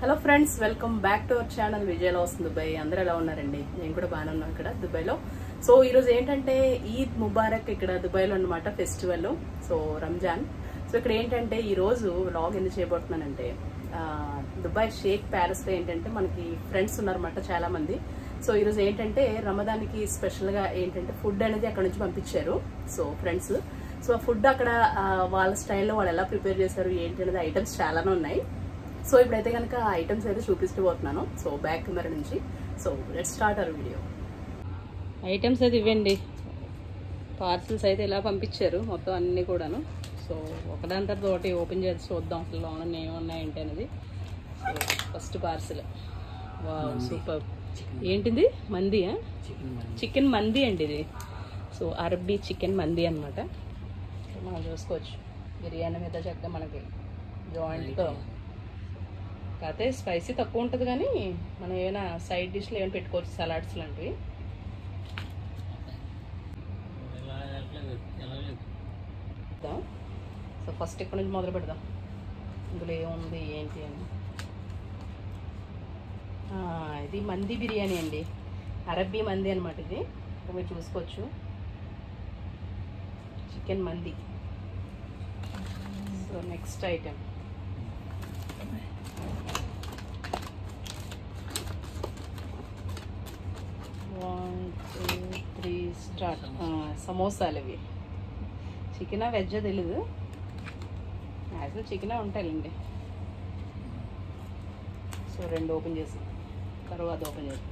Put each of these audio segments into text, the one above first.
Hello friends welcome back to our channel విజయలో వస్తుంది Dubai అందరూ ఎలా ఉన్నారండి నేను కూడా బాగానే ఉన్నాను ఇక్కడ దుబాయ్లో సో ఈరోజు ఏంటంటే ఈద్ ముబారక్ ఇక్కడ దుబాయ్లో అనమాట ఫెస్టివల్ సో రంజాన్ సో ఇక్కడ ఏంటంటే ఈ రోజు వ్లాగ్ ఎందుకు చేయబోతున్నానంటే ఆ, దుబాయ్ షేక్ ప్యాలెస్లో ఏంటంటే మనకి ఫ్రెండ్స్ ఉన్నారన్నమాట చాలా మంది సో ఈరోజు ఏంటంటే రమదానికి స్పెషల్గా ఏంటంటే ఫుడ్ అనేది అక్కడ నుంచి పంపించారు సో ఫ్రెండ్స్ సో ఆ ఫుడ్ అక్కడ ఆ, వాళ్ళ స్టైల్లో వాళ్ళు ఎలా ప్రిపేర్ చేశారు ఏంటి అనేది ఐటమ్స్ చాలానే ఉన్నాయి సో ఇప్పుడైతే కనుక ఆ ఐటమ్స్ అయితే చూపిస్తూ పోతున్నాను సో బ్యాక్ కెమెరా నుంచి so let start our video items అయితే ఇవ్వండి పార్సిల్స్ అయితే ఇలా పంపించారు మొత్తం అన్నీ కూడాను సో ఒకదాని తర్వాత ఒకటి ఓపెన్ చేసి చూద్దాం అసలు లోన ఏమున్నాయి ఏంటి అనేది so first parcel wow super ఏంటిది మందియా చికెన్ మంది అండి ఇది సో అరబీ చికెన్ మంది అనమాట మనం చూసుకోవచ్చు బిర్యానీ మీద చక్కగా మనకి జాయింట్తో కాకపోతే స్పైసీ తక్కువ ఉంటుంది కానీ మనం ఏమైనా సైడ్ డిష్లు ఏమైనా పెట్టుకోవచ్చు సలాడ్స్ లాంటివి పెడదాం సో ఫస్ట్ ఇక్కడ నుంచి మొదలు పెడదాం ఇందులో ఏముంది ఏంటి అని ఆ, ఇది మంది బిర్యానీ అండి అరబ్బీ మంది అనమాట ఇది ఇక్కడ మీరు చూసుకోవచ్చు చికెన్ మంది so next item one two three start సమోసాలు ఇవి చికెనా వెజ్జా తెలీదు యాక్చువల్ చికెనే ఉంటాయండి సో రెండు ఓపెన్ చేసి తర్వాత ఓపెన్ చేసి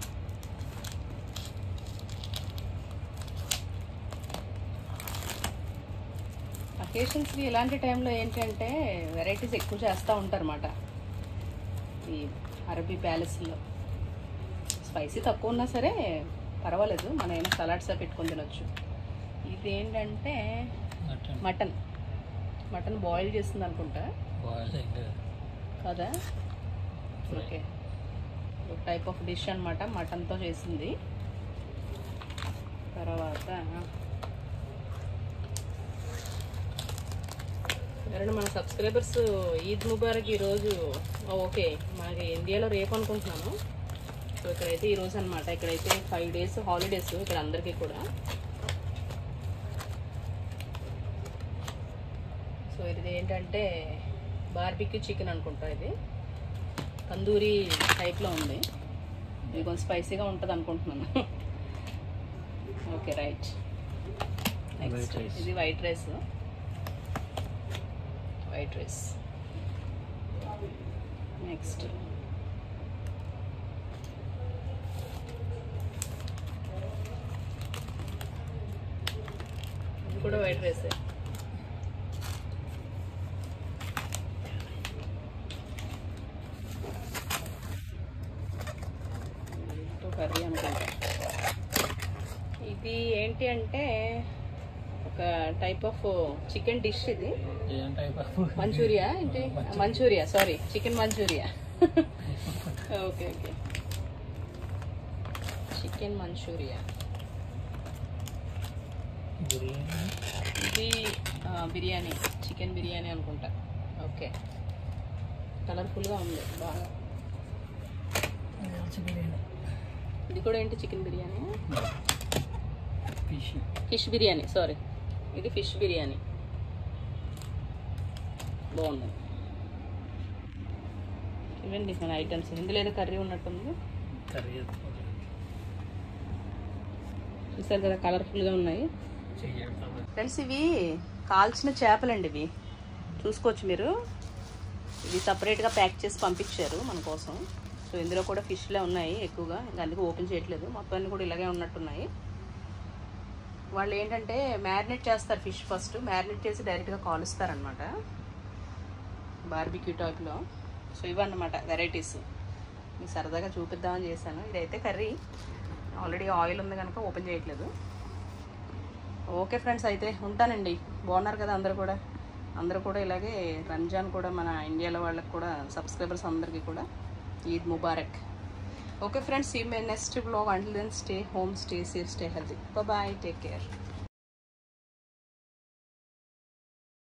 అకేషన్స్కి ఇలాంటి టైంలో ఏంటంటే వెరైటీస్ ఎక్కువ చేస్తూ ఉంటారన్నమాట ఈ అరబీ ప్యాలెస్లో స్పైసీ తక్కువ ఉన్నా సరే పర్వాలేదు మనం ఏమైనా సలాడ్స్ పెట్టుకొని తినొచ్చు ఇది ఏంటంటే మటన్ మటన్ బాయిల్ చేస్తుంది అనుకుంటా కదా ఓకే ఒక టైప్ ఆఫ్ డిష్ అనమాట మటన్తో చేసింది తర్వాత ఎవరైనా మన సబ్స్క్రైబర్స్ ఈద్ ముబారక్ ఈరోజు ఓకే మనకి ఇండియాలో రేపు అనుకుంటున్నాను సో ఇక్కడైతే ఈరోజు అనమాట ఇక్కడైతే ఫైవ్ డేస్ హాలిడేస్ ఇక్కడ అందరికీ కూడా సో ఇది ఏంటంటే బార్బిక్యూ చికెన్ అనుకుంటా ఇది తందూరి టైప్లో ఉంది ఇది కొంచెం స్పైసీగా ఉంటుంది అనుకుంటున్నాను okay right next White rice. ఇది white rice white rice next ఇది కూడా వైట్ రైస్ కర్రీ అనుకుంటా ఇది ఏంటి అంటే ఒక టైప్ ఆఫ్ చికెన్ డిష్ ఇది మంచూరియా ఏంటి Manchuria sorry chicken Manchuria okay okay chicken Manchuria ఇది ఆ, బిర్యానీ చికెన్ బిర్యానీ అనుకుంటా ఓకే కలర్ఫుల్గా ఉంది బాగా ఇది కూడా ఏంటి chicken biryani fish biryani sorry ఇది ఫిష్ బిర్యానీ బాగుంది ఇవ్వండి మన ఐటమ్స్ ఇందులో ఏదో కర్రీ ఉన్నట్టుంది చూసారు కదా కలర్ఫుల్గా ఉన్నాయి ఫ్రెండ్స్ ఇవి కాల్చిన చేపలండి ఇవి చూసుకోవచ్చు మీరు ఇవి సపరేట్గా ప్యాక్ చేసి పంపించారు మన కోసం సో ఇందులో కూడా ఫిష్లే ఉన్నాయి ఎక్కువగా ఇంకా అందుకే ఓపెన్ చేయట్లేదు మొత్తం అన్ని కూడా ఇలాగే ఉన్నట్టున్నాయి వాళ్ళు ఏంటంటే మ్యారినేట్ చేస్తారు ఫిష్ ఫస్ట్ మ్యారినేట్ చేసి డైరెక్ట్గా కాలుస్తారనమాట బార్బిక్యూ టైప్లో సో ఇవన్నమాట వెరైటీస్ మీకు సరదాగా చూపిద్దామని చేశాను ఇదైతే కర్రీ ఆల్రెడీ ఆయిల్ ఉంది కనుక ఓపెన్ చేయట్లేదు ఓకే ఫ్రెండ్స్ అయితే ఉంటానండి బాగున్నారు కదా అందరు కూడా అందరూ కూడా ఇలాగే రంజాన్ కూడా మన ఇండియాలో వాళ్ళకి కూడా సబ్స్క్రైబర్స్ అందరికీ కూడా ఈద్ ముబారక్ ఓకే ఫ్రెండ్స్ ఈ మే next blog until then stay home stay safe stay healthy bye take care